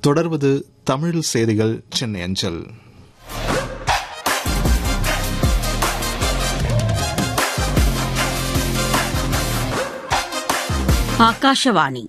தொடர்வது தமிழ் செய்திகள் சென்னை அஞ்சல் ಆಕಾಶವಾಣಿ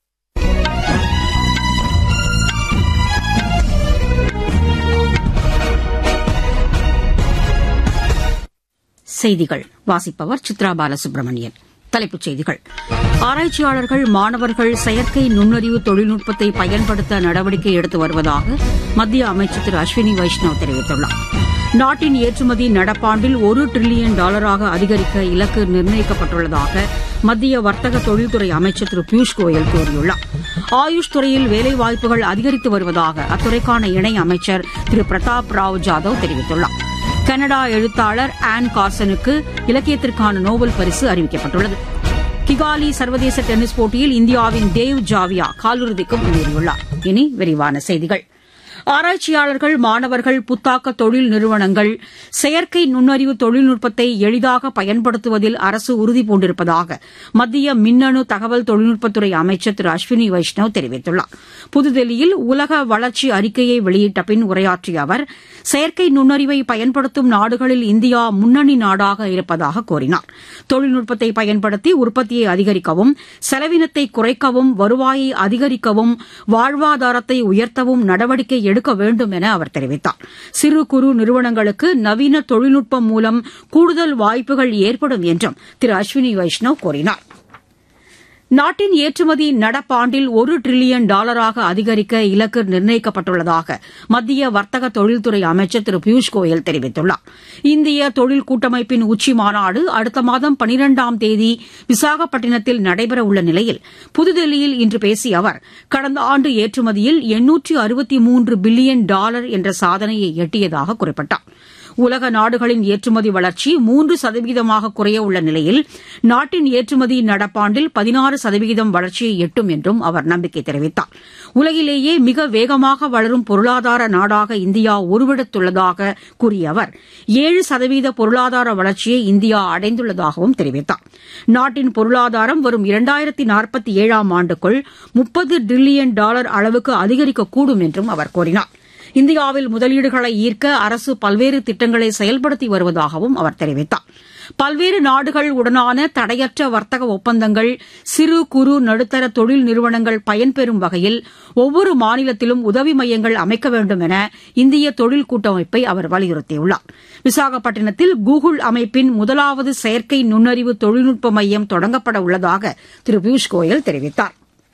செய்திகள் வாசிப்பவர் சித்ரா பாலசுப்ரமணியன் தலைப்புச் செய்திகள் ஆராய்ச்சியாளர்கள் மாணவர்கள் செயற்கை நுண்ணறிவு தொழில்நுட்பத்தை பயன்படுத்த நடவடிக்கை எடுத்து வருவதாக மத்திய அமைச்சர் திரு அஸ்வினி வைஷ்ணவ் தெரிவித்துள்ளார் நாட்டின் ஏற்றுமதி நடப்பாண்டில் ஒரு டிரில்லியன் டாலராக அதிகரிக்க இலக்கு நிர்ணயிக்கப்பட்டுள்ளதாக மத்திய வர்த்தக தொழில்துறை அமைச்சர் திரு பியூஷ் கோயல் கூறியுள்ளார் ஆயுஷ் துறையில் வேலைவாய்ப்புகள் அதிகரித்து வருவதாக அத்துறைக்கான இணை அமைச்சர் திரு பிரதாப் ராவ் ஜாதவ் தெரிவித்துள்ளார் கனடா எழுத்தாளர் ஆன் கார்சனுக்கு இலக்கியத்திற்கான நோபல் பரிசு அறிவிக்கப்பட்டுள்ளது கிகாலி சர்வதேச டென்னிஸ் போட்டியில் இந்தியாவின் தேவ் ஜாவியா காலிறுதிக்கு முன்னேறியுள்ளார் இனி விரிவான செய்திகள் ஆராய்ச்சியாளர்கள் மாணவர்கள் புத்தாக்க தொழில் நிறுவனங்கள் செயற்கை நுண்ணறிவு தொழில்நுட்பத்தை எளிதாக பயன்படுத்துவதில் அரசு உறுதிபூண்டிருப்பதாக மத்திய மின்னணு தகவல் தொழில்நுட்பத்துறை அமைச்சர் திரு அஸ்வினி வைஷ்ணவ் தெரிவித்துள்ளார் புதுதில்லியில் உலக வளர்ச்சி அறிக்கையை வெளியிட்ட பின் உரையாற்றிய அவர் செயற்கை நுண்ணறிவை பயன்படுத்தும் நாடுகளில் இந்தியா முன்னணி நாடாக இருப்பதாக கூறினார் தொழில்நுட்பத்தை பயன்படுத்தி உற்பத்தியை அதிகரிக்கவும் செலவினத்தை குறைக்கவும் வருவாயை அதிகரிக்கவும் வாழ்வாதாரத்தை உயர்த்தவும் நடவடிக்கை எடுக்க வேண்டும் என அவர் தெரிவித்தார் சிறு குறு நிறுவனங்களுக்கு நவீன தொழில்நுட்பம் மூலம் கூடுதல் வாய்ப்புகள் ஏற்படும் என்றும் திரு அஸ்வினி வைஷ்ணவ் கூறினார் நாட்டின் ஏற்றுமதி நடப்பாண்டில் ஒரு டிரில்லியன் டாலராக அதிகரிக்க இலக்கு நிர்ணயிக்கப்பட்டுள்ளதாக மத்திய வர்த்தக தொழில்துறை அமைச்சர் திரு பியூஷ் கோயல் தெரிவித்துள்ளார் இந்திய தொழில் கூட்டமைப்பின் உச்சி மாநாடு அடுத்த மாதம் பனிரெண்டாம் தேதி விசாகப்பட்டினத்தில் நடைபெறவுள்ள நிலையில் புதுதில்லியில் இன்று பேசிய அவர் கடந்த ஆண்டு ஏற்றுமதியில் எண்ணூற்று அறுபத்தி மூன்று பில்லியன் டாலர் என்ற சாதனையை எட்டியதாக குறிப்பிட்டார் உலக நாடுகளின் ஏற்றுமதி வளர்ச்சி மூன்று சதவீதமாக குறைய உள்ள நிலையில் நாட்டின் ஏற்றுமதி நடப்பாண்டில் பதினாறு சதவீதம் வளர்ச்சியை எட்டும் என்றும் அவர் நம்பிக்கை தெரிவித்தார் உலகிலேயே மிக வேகமாக வளரும் பொருளாதார நாடாக இந்தியா உருவெடுத்துள்ளதாக கூறிய அவர் ஏழு சதவீத பொருளாதார வளர்ச்சியை இந்தியா அடைந்துள்ளதாகவும் தெரிவித்தார் நாட்டின் பொருளாதாரம் வரும் இரண்டாயிரத்தி நாற்பத்தி ஏழாம் ஆண்டுக்குள் முப்பது டிரில்லியன் டாலர் அளவுக்கு அதிகரிக்கக்கூடும் என்றும் அவர் கூறினார் இந்தியாவில் முதலீடுகளை ஈர்க்க அரசு பல்வேறு திட்டங்களை செயல்படுத்தி வருவதாகவும் அவர் தெரிவித்தார் பல்வேறு நாடுகள் உடனான தடையற்ற வர்த்தக ஒப்பந்தங்கள் சிறு குறு நடுத்தர தொழில் நிறுவனங்கள் பயன்பெறும் வகையில் ஒவ்வொரு மாநிலத்திலும் உதவி மையங்கள் அமைக்க வேண்டும் என இந்திய தொழில் கூட்டமைப்பை அவர் வலியுறுத்தியுள்ளார் விசாகப்பட்டினத்தில் கூகுள் அமைப்பின் முதலாவது செயற்கை நுண்ணறிவு தொழில்நுட்ப மையம் தொடங்கப்பட உள்ளதாக திரு பியூஷ் கோயல் தெரிவித்தார்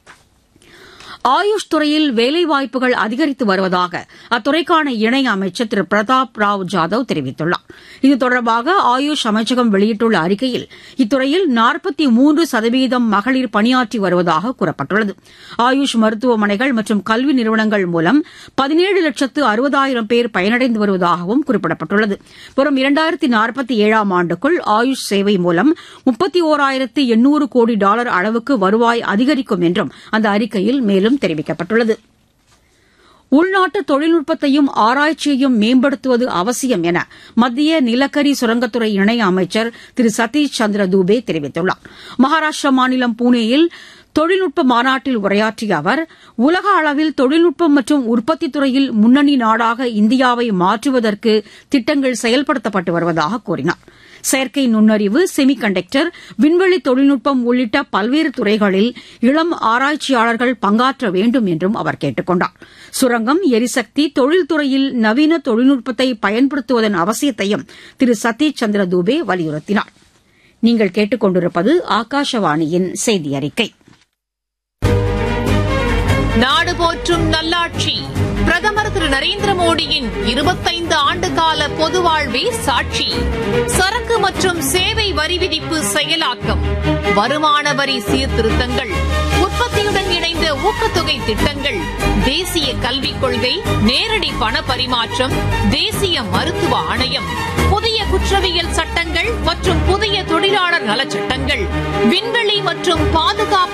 ஆயுஷ் துறையில் வேலைவாய்ப்புகள் அதிகரித்து வருவதாக அத்துறைக்கான இணை அமைச்சர் திரு பிரதாப் ராவ் ஜாதவ் தெரிவித்துள்ளார் இது தொடர்பாக ஆயுஷ் அமைச்சகம் வெளியிட்டுள்ள அறிக்கையில் இத்துறையில் நாற்பத்தி மூன்று சதவீதம் மகளிர் பணியாற்றி வருவதாக கூறப்பட்டுள்ளது ஆயுஷ் மருத்துவமனைகள் மற்றும் கல்வி நிறுவனங்கள் மூலம் பதினேழு லட்சத்து அறுபதாயிரம் பேர் பயனடைந்து வருவதாகவும் குறிப்பிடப்பட்டுள்ளது வரும் இரண்டாயிரத்தி நாற்பத்தி ஏழாம் ஆண்டுக்குள் ஆயுஷ் சேவை மூலம் முப்பத்தி ஓராயிரத்து எண்ணூறு கோடி டாலர் அளவுக்கு வருவாய் அதிகரிக்கும் என்றும் அந்த அறிக்கையில் மேலும் என்றும் தெரிவிக்கப்பட்டுள்ளது உள்நாட்டு தொழில்நுட்பத்தையும் ஆராய்ச்சியையும் மேம்படுத்துவது அவசியம் என மத்திய நிலக்கரி சுரங்கத்துறை இணை அமைச்சர் திரு சதீஷ் சந்திர தூபே தெரிவித்துள்ளார் மகாராஷ்டிரா மாநிலம் புனேயில் தொழில்நுட்ப மாநாட்டில் உரையாற்றிய அவர் உலக அளவில் தொழில்நுட்பம் மற்றும் உற்பத்தி துறையில் முன்னணி நாடாக இந்தியாவை மாற்றுவதற்கு திட்டங்கள் செயல்படுத்தப்பட்டு வருவதாக கூறினார் செயற்கை நுண்ணறிவு செமி கண்டக்டர் விண்வெளி தொழில்நுட்பம் உள்ளிட்ட பல்வேறு துறைகளில் இளம் ஆராய்ச்சியாளர்கள் பங்காற்ற வேண்டும் என்றும் அவர் கேட்டுக் கொண்டார் சுரங்கம் எரிசக்தி தொழில்துறையில் நவீன தொழில்நுட்பத்தை பயன்படுத்துவதன் அவசியத்தையும் திரு சதீஷ் சந்திர தூபே வலியுறுத்தினார் நீங்கள் கேட்டுக்கொண்டிருப்பது ஆகாஷவாணியின் செய்தி அறிக்கை நாடு போற்றும் நல்லாட்சி பிரதமர் திரு நரேந்திர மோடியின் இருபத்தைந்து ஆண்டு கால பொது வாழ்வே சாட்சி சரக்கு மற்றும் சேவை வரி விதிப்பு செயலாக்கம் வருமான வரி சீர்திருத்தங்கள் உற்பத்தியுடன் இணைந்த ஊக்கத்தொகை திட்டங்கள் தேசிய கல்விக் கொள்கை நேரடி பண பரிமாற்றம் தேசிய மருத்துவ ஆணையம் புதிய குற்றவியல் சட்டங்கள் மற்றும் புதிய தொழிலாளர் நலச்சட்டங்கள் விண்வெளி மற்றும் பாதுகாப்பு